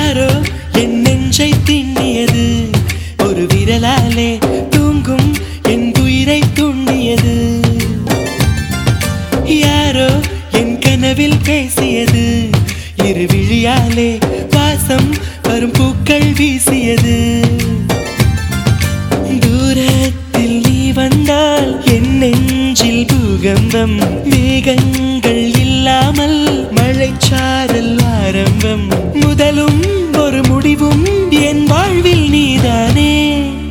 யாரோ என் நெஞ்சை திண்ணியது ஒரு விரலாலே தூங்கும் என் உயிரை துண்ணியது யாரோ என் கனவில் பேசியது இரு விழியாலே வாசம் வரும் பூக்கள் வீசியது தூரத்தில் நீ வந்தால் என் நெஞ்சில் பூகம்பம் மேகங்கள்